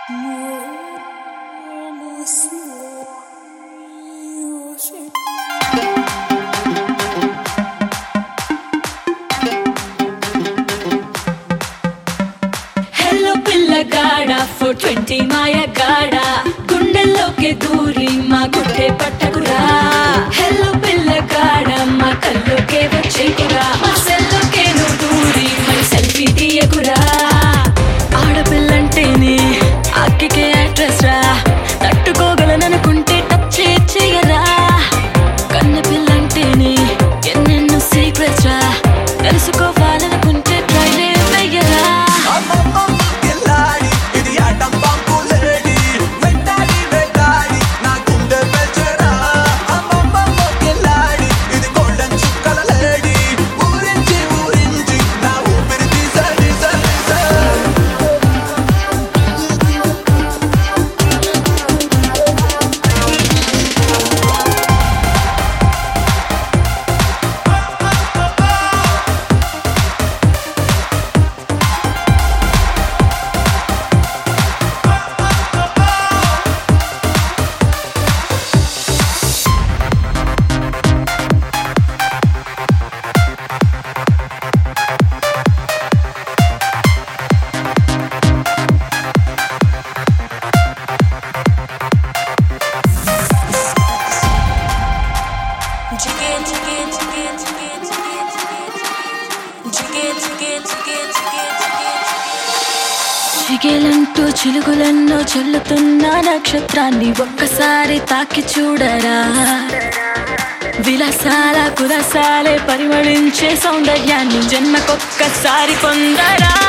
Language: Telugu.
హలో పిల్లగాడ ఫోర్ ట్వంటీ మాయగాడ గుండెల్లోకి దూరి మా గుడ్డే పట్టకురా హలో పిల్లగాడ మా కల్లోకే వచ్చేకురా మా సెల్లోకే నువ్వు దూరి మరి సెల్ఫీ తీయకురా ఆడపిల్లంటేనే అక్కికే అడ్రస్ రా తట్టుకోగలననుకుంటే టచ్ చేయరా కన్న పిల్లంటేనే ఎన్నెన్నో సీక్రెట్స్ రా తెలుసుకోవాలనుకుంటే ట్రై వెయ్యరా గిల్లాడి ఇది ఆటం పంపు లేడి వెంటాడి వెంటాడి నా గుండె పెంచరా అమ్మమ్మ గిల్లాడి ఇది గోల్డెన్ చుక్కల లేడి ఊరించి ఊరించి నా ఊపిరి తీసే తీసే తీసే చిగేలంటూ చిలుగులెన్నో చల్లుతున్న నక్షత్రాన్ని ఒక్కసారి తాకి చూడరా విలాసాల కులసాలే పరిమళించే సౌందర్యాన్ని జన్మకొక్కసారి పొందరా